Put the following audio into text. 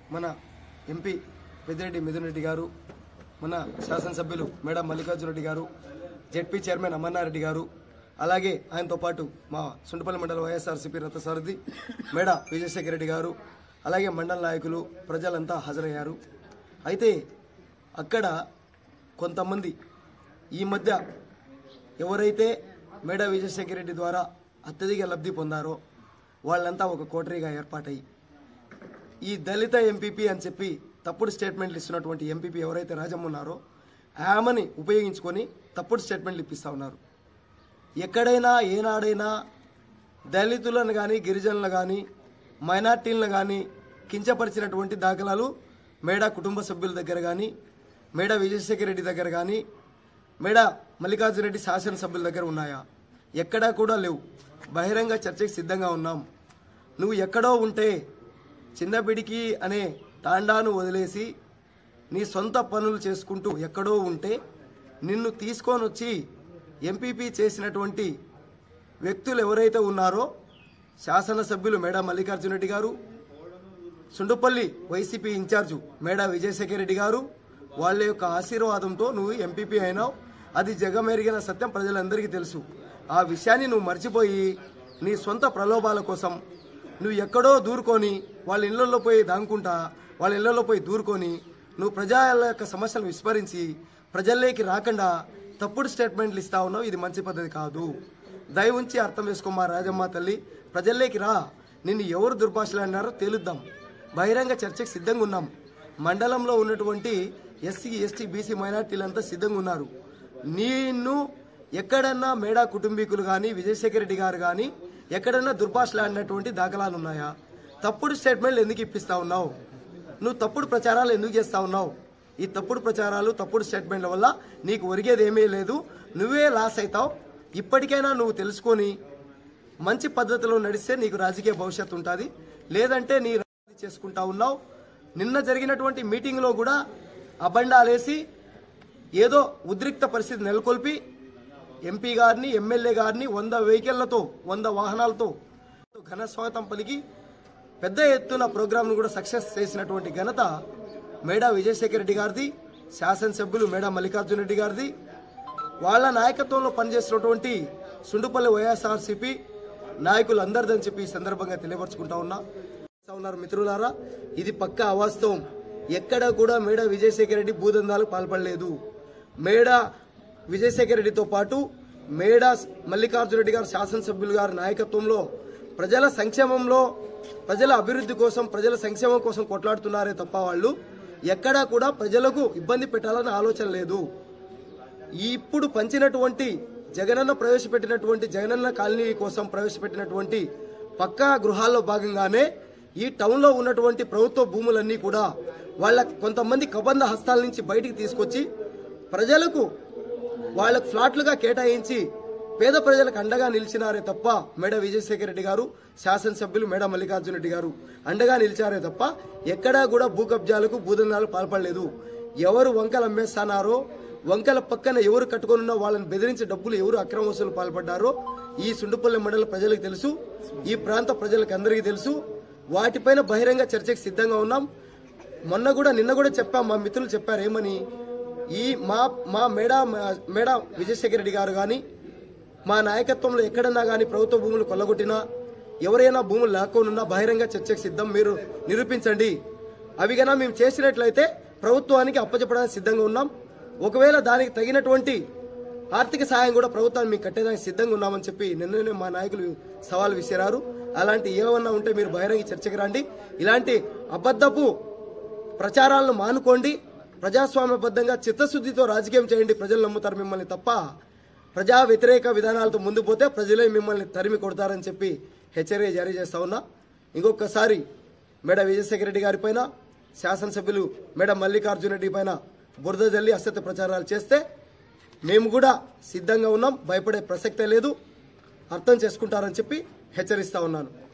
మన ఎంపీ పెద్దిరెడ్డి మిథున్ రెడ్డి గారు మన శాసనసభ్యులు మేడం మల్లికార్జున రెడ్డి గారు జెడ్పీ చైర్మన్ అమర్నారెడ్డి గారు అలాగే ఆయనతో పాటు మా సుండపల్లి మండల వైఎస్ఆర్సీపీ రథసారథి మేడ విజయశేఖర రెడ్డి గారు అలాగే మండల నాయకులు ప్రజలంతా హాజరయ్యారు అయితే అక్కడ కొంతమంది ఈ మధ్య ఎవరైతే మేడ విజయశేఖర రెడ్డి ద్వారా అత్యధిక లబ్ధి పొందారో వాళ్ళంతా ఒక కోటరీగా ఏర్పాటయ్యి ఈ దళిత ఎంపీపీ అని చెప్పి తప్పుడు స్టేట్మెంట్లు ఇస్తున్నటువంటి ఎంపీపీ ఎవరైతే రాజమ్మ ఉన్నారో ఆమెని ఉపయోగించుకొని తప్పుడు స్టేట్మెంట్లు ఇప్పిస్తా ఉన్నారు ఎక్కడైనా ఏనాడైనా దళితులను కానీ గిరిజనులను కానీ మైనార్టీలను కానీ కించపరిచినటువంటి దాఖలాలు మేడా కుటుంబ సభ్యుల దగ్గర కానీ మేడా విజయశేఖర రెడ్డి దగ్గర కానీ మేడా మల్లికార్జున రెడ్డి శాసనసభ్యుల దగ్గర ఉన్నాయా ఎక్కడా కూడా లేవు బహిరంగ చర్చకి సిద్ధంగా ఉన్నాం నువ్వు ఎక్కడో ఉంటే చిన్నబిడికి అనే తాండాను వదిలేసి నీ సొంత పనులు చేసుకుంటూ ఎక్కడో ఉంటే నిన్ను తీసుకొని వచ్చి ఎంపీపీ చేసినటువంటి వ్యక్తులు ఎవరైతే ఉన్నారో శాసనసభ్యులు మేడా మల్లికార్జున రెడ్డి గారు సుండుపల్లి వైసీపీ ఇన్ఛార్జు మేడా విజయశేఖర రెడ్డి గారు వాళ్ళ యొక్క ఆశీర్వాదంతో నువ్వు ఎంపీపీ అయినావు అది జగమెరిగిన సత్యం ప్రజలందరికీ తెలుసు ఆ విషయాన్ని నువ్వు మర్చిపోయి నీ సొంత ప్రలోభాల కోసం నువ్వు ఎక్కడో దూరుకొని వాళ్ళ ఇళ్లలో పోయి దాంకుంటా వాళ్ళ ఇళ్లలో పోయి దూరుకొని నువ్వు ప్రజల యొక్క సమస్యలను విస్మరించి ప్రజల్లోకి రాకుండా తప్పుడు స్టేట్మెంట్లు ఇస్తా ఉన్నావు ఇది మంచి పద్ధతి కాదు దయ ఉంచి అర్థం చేసుకో మా రాజమ్మ తల్లి ప్రజల్లోకి రా నిన్ను ఎవరు దుర్భాషలాడినారో తేలుద్దాం బహిరంగ చర్చకు సిద్ధంగా ఉన్నాం మండలంలో ఉన్నటువంటి ఎస్సీ ఎస్టీ బీసీ మైనార్టీలంతా సిద్ధంగా ఉన్నారు నిన్ను ఎక్కడన్నా మేడా కుటుంబీకులు కానీ విజయశేఖర రెడ్డి గారు కానీ ఎక్కడన్నా దుర్భాషలాడినటువంటి దాఖలాలు ఉన్నాయా తప్పుడు స్టేట్మెంట్లు ఎందుకు ఇప్పిస్తా ఉన్నావు నువ్వు తప్పుడు ప్రచారాలు ఎందుకు చేస్తా ఉన్నావు ఈ తప్పుడు ప్రచారాలు తప్పుడు స్టేట్మెంట్ల వల్ల నీకు ఒరిగేది ఏమీ లేదు నువ్వే లాస్ అవుతావు ఇప్పటికైనా నువ్వు తెలుసుకొని మంచి పద్ధతిలో నడిస్తే నీకు రాజకీయ భవిష్యత్తు ఉంటుంది లేదంటే నీ రాజకీయం చేసుకుంటా ఉన్నావు నిన్న జరిగినటువంటి మీటింగ్లో కూడా అబండాలేసి ఏదో ఉద్రిక్త పరిస్థితి నెలకొల్పి ఎంపీ గారిని ఎమ్మెల్యే గారిని వంద వెహికళ్లతో వంద వాహనాలతో ఘన స్వాగతం పలికి పెద్ద ఎత్తున ప్రోగ్రాంను కూడా సక్సెస్ చేసినటువంటి ఘనత మేడా విజయశేఖర రెడ్డి గారిది శాసనసభ్యులు మేడా మల్లికార్జున రెడ్డి గారిది వాళ్ళ నాయకత్వంలో పనిచేస్తున్నటువంటి సుండుపల్లి వైఎస్ఆర్సీపీ నాయకులు అందరిదని చెప్పి ఈ సందర్భంగా తెలియపరచుకుంటా ఉన్నా చేస్తా ఉన్నారు మిత్రులారా ఇది పక్క అవాస్తవం ఎక్కడ కూడా మేడ విజయశేఖర రెడ్డి భూదందాలకు పాల్పడలేదు మేడ విజయశేఖర రెడ్డితో పాటు మేడ మల్లికార్జున రెడ్డి గారు శాసనసభ్యులు గారి నాయకత్వంలో ప్రజల సంక్షేమంలో ప్రజల అభివృద్ధి కోసం ప్రజల సంక్షేమం కోసం కొట్లాడుతున్నారే తప్ప వాళ్ళు ఎక్కడా కూడా ప్రజలకు ఇబ్బంది పెట్టాలని ఆలోచన లేదు ఇప్పుడు పంచినటువంటి జగనన్న ప్రవేశపెట్టినటువంటి జగనన్న కాలనీ కోసం ప్రవేశపెట్టినటువంటి పక్కా గృహాల్లో భాగంగానే ఈ టౌన్లో ఉన్నటువంటి ప్రభుత్వ భూములన్నీ కూడా వాళ్ళ కొంతమంది కబంధ హస్తాల నుంచి బయటికి తీసుకొచ్చి ప్రజలకు వాళ్ళకు ఫ్లాట్లుగా కేటాయించి పేద ప్రజలకు అండగా నిలిచినారే తప్ప మేడ విజయశేఖర రెడ్డి గారు శాసనసభ్యులు మేడ మల్లికార్జున రెడ్డి గారు అండగా నిలిచారే తప్ప ఎక్కడా కూడా భూ కబ్జాలకు భూదందాలకు పాల్పడలేదు ఎవరు వంకలు అమ్మేస్తానారో వంకల పక్కన ఎవరు కట్టుకున్న వాళ్ళని బెదిరించి డబ్బులు ఎవరు అక్రమ వసూలు పాల్పడ్డారో ఈ సుండుపల్లి మండల ప్రజలకు తెలుసు ఈ ప్రాంత ప్రజలకు అందరికీ తెలుసు వాటిపైన బహిరంగ చర్చకు సిద్ధంగా ఉన్నాం మొన్న కూడా నిన్న కూడా చెప్పాం మా మిత్రులు చెప్పారు ఏమని ఈ మా మా మేడా మేడా విజయశేఖర రెడ్డి గారు కానీ మా నాయకత్వంలో ఎక్కడన్నా కానీ ప్రభుత్వ భూములు కొల్లగొట్టినా ఎవరైనా భూములు లేకుండా బహిరంగ చర్చకు సిద్ధం మీరు నిరూపించండి అవి గనా మేము చేసినట్లయితే ప్రభుత్వానికి అప్పచెప్పడానికి సిద్ధంగా ఉన్నాం ఒకవేళ దానికి తగినటువంటి ఆర్థిక సహాయం కూడా ప్రభుత్వాన్ని మీకు కట్టేదానికి సిద్ధంగా ఉన్నామని చెప్పి నిన్ననే మా నాయకులు సవాల్ విసిరారు అలాంటి ఏమన్నా ఉంటే మీరు బహిరంగ చర్చకి రండి ఇలాంటి అబద్ధపు ప్రచారాలను మానుకోండి ప్రజాస్వామ్యబద్ధంగా చిత్తశుద్ధితో రాజకీయం చేయండి ప్రజలు నమ్ముతారు మిమ్మల్ని తప్ప ప్రజా వ్యతిరేక విధానాలతో ముందు పోతే ప్రజలే మిమ్మల్ని తరిమి కొడతారని చెప్పి హెచ్చరిక జారీ చేస్తా ఉన్నా ఇంకొకసారి మేడ విజయశేఖర రెడ్డి గారి పైన శాసనసభ్యులు మేడ మల్లికార్జున రెడ్డి పైన బురద జల్లి అసత్య ప్రచారాలు చేస్తే మేము కూడా సిద్ధంగా ఉన్నాం భయపడే ప్రసక్తే లేదు అర్థం చేసుకుంటారని చెప్పి హెచ్చరిస్తా ఉన్నాను